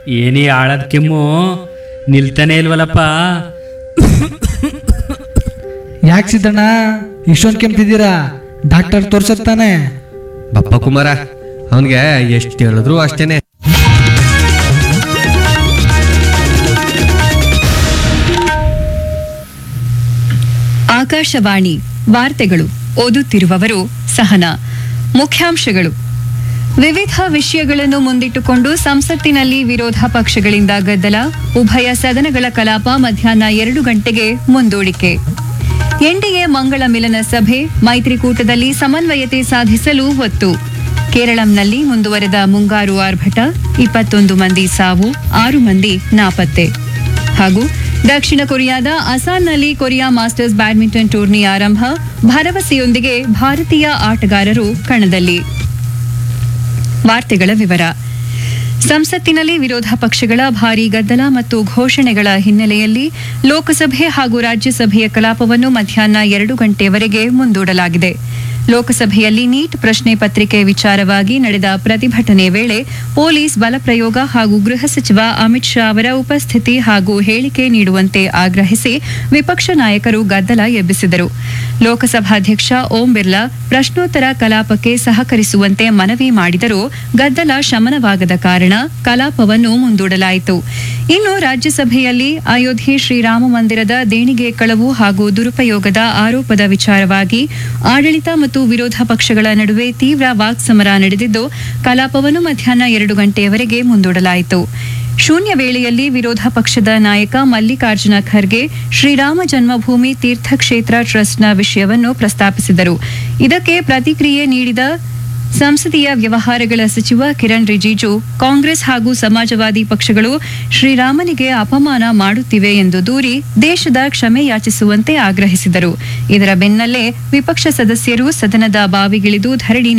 ಏನೇ ಆಳದ ಕೆಮ್ಮು ನಿಲ್ತಾನೆ ಇಲ್ವಲ್ಲಪ್ಪ ಯಾಕೆ ಸಿದ್ದಣ್ಣ ಇಷ್ಟೊಂದು ಕೆಮ್ತಿದ್ದೀರಾ ಡಾಕ್ಟರ್ ತೋರ್ಸತ್ತಾನೆ ಬಪ್ಪ ಕುಮಾರ ಅವನಿಗೆ ಎಷ್ಟು ಹೇಳಿದ್ರು ಅಷ್ಟೇನೆ ಆಕಾಶವಾಣಿ ವಾರ್ತೆಗಳು ಓದುತ್ತಿರುವವರು ಸಹನಾ ಮುಖ್ಯಾಂಶಗಳು ವಿವಿಧ ವಿಷಯಗಳನ್ನು ಮುಂದಿಟ್ಟುಕೊಂಡು ಸಂಸತ್ತಿನಲ್ಲಿ ವಿರೋಧ ಪಕ್ಷಗಳಿಂದ ಗದ್ದಲ ಉಭಯ ಸದನಗಳ ಕಲಾಪ ಮಧ್ಯಾಹ್ನ ಎರಡು ಗಂಟೆಗೆ ಮುಂದೂಡಿಕೆ ಎನ್ಡಿಎ ಮಂಗಳ ಮಿಲನ ಸಭೆ ಮೈತ್ರಿಕೂಟದಲ್ಲಿ ಸಮನ್ವಯತೆ ಸಾಧಿಸಲು ಒತ್ತು ಕೇರಳಂನಲ್ಲಿ ಮುಂದುವರೆದ ಮುಂಗಾರು ಆರ್ಭಟ ಇಪ್ಪತ್ತೊಂದು ಮಂದಿ ಸಾವು ಆರು ಮಂದಿ ನಾಪತ್ತೆ ಹಾಗೂ ದಕ್ಷಿಣ ಕೊರಿಯಾದ ಅಸಾನ್ನಲ್ಲಿ ಕೊರಿಯಾ ಮಾಸ್ಟರ್ಸ್ ಬ್ಯಾಡ್ಮಿಂಟನ್ ಟೂರ್ನಿ ಆರಂಭ ಭರವಸೆಯೊಂದಿಗೆ ಭಾರತೀಯ ಆಟಗಾರರು ಕಣದಲ್ಲಿ ವಾರ್ತೆಗಳ ವಿವರ ಸಂಸತ್ತಿನಲ್ಲಿ ವಿರೋಧ ಪಕ್ಷಗಳ ಭಾರೀ ಗದ್ದಲ ಮತ್ತು ಘೋಷಣೆಗಳ ಹಿನ್ನೆಲೆಯಲ್ಲಿ ಲೋಕಸಭೆ ಹಾಗೂ ರಾಜ್ಯಸಭೆಯ ಕಲಾಪವನ್ನು ಮಧ್ಯಾಹ್ನ ಎರಡು ಗಂಟೆಯವರೆಗೆ ಮುಂದೂಡಲಾಗಿದೆ ಲೋಕಸಭೆಯಲ್ಲಿ ನೀಟ್ ಪ್ರಶ್ನೆ ಪತ್ರಿಕೆ ವಿಚಾರವಾಗಿ ನಡೆದ ಪ್ರತಿಭಟನೆ ವೇಳೆ ಪೊಲೀಸ್ ಬಲಪ್ರಯೋಗ ಹಾಗೂ ಗೃಹ ಸಚಿವ ಅಮಿತ್ ಶಾ ಅವರ ಉಪಸ್ಥಿತಿ ಹಾಗೂ ಹೇಳಿಕೆ ನೀಡುವಂತೆ ಆಗ್ರಹಿಸಿ ವಿಪಕ್ಷ ನಾಯಕರು ಗದ್ದಲ ಎಬ್ಬಿಸಿದರು ಲೋಕಸಭಾಧ್ಯಕ್ಷ ಓಂ ಬಿರ್ಲಾ ಪ್ರಶ್ನೋತ್ತರ ಕಲಾಪಕ್ಕೆ ಸಹಕರಿಸುವಂತೆ ಮನವಿ ಮಾಡಿದರೂ ಗದ್ದಲ ಶಮನವಾಗದ ಕಾರಣ ಕಲಾಪವನ್ನು ಮುಂದೂಡಲಾಯಿತು ಇನ್ನು ರಾಜ್ಯಸಭೆಯಲ್ಲಿ ಅಯೋಧ್ಯೆ ಶ್ರೀರಾಮ ಮಂದಿರದ ದೇಣಿಗೆ ಕಳವು ಹಾಗೂ ದುರುಪಯೋಗದ ಆರೋಪದ ವಿಚಾರವಾಗಿ ಆಡಳಿತ ಮತ್ತು ವಿರೋಧ ಪಕ್ಷಗಳ ನಡುವೆ ತೀವ್ರ ವಾಕ್ಸಮರ ನಡೆದಿದ್ದು ಕಲಾಪವನ್ನು ಮಧ್ಯಾಹ್ನ ಎರಡು ಗಂಟೆಯವರೆಗೆ ಮುಂದೂಡಲಾಯಿತು ಶೂನ್ಯ ವೇಳೆಯಲ್ಲಿ ವಿರೋಧ ಪಕ್ಷದ ನಾಯಕ ಮಲ್ಲಿಕಾರ್ಜುನ ಖರ್ಗೆ ಶ್ರೀರಾಮ ಜನ್ಮಭೂಮಿ ತೀರ್ಥಕ್ಷೇತ್ರ ಟ್ರಸ್ಟ್ನ ವಿಷಯವನ್ನು ಪ್ರಸ್ತಾಪಿಸಿದರು ಇದಕ್ಕೆ ಪ್ರತಿಕ್ರಿಯೆ ನೀಡಿದ ಸಂಸದೀಯ ವ್ಯವಹಾರಗಳ ಸಚಿವ ಕಿರಣ್ ರಿಜಿಜು ಕಾಂಗ್ರೆಸ್ ಹಾಗೂ ಸಮಾಜವಾದಿ ಪಕ್ಷಗಳು ಶ್ರೀರಾಮನಿಗೆ ಅಪಮಾನ ಮಾಡುತ್ತಿವೆ ಎಂದು ದೂರಿ ದೇಶದ ಕ್ಷಮೆ ಯಾಚಿಸುವಂತೆ ಆಗ್ರಹಿಸಿದರು ಇದರ ಬೆನ್ನಲ್ಲೇ ವಿಪಕ್ಷ ಸದಸ್ಯರು ಸದನದ ಬಾವಿಗಿಳಿದು ಧರಣಿ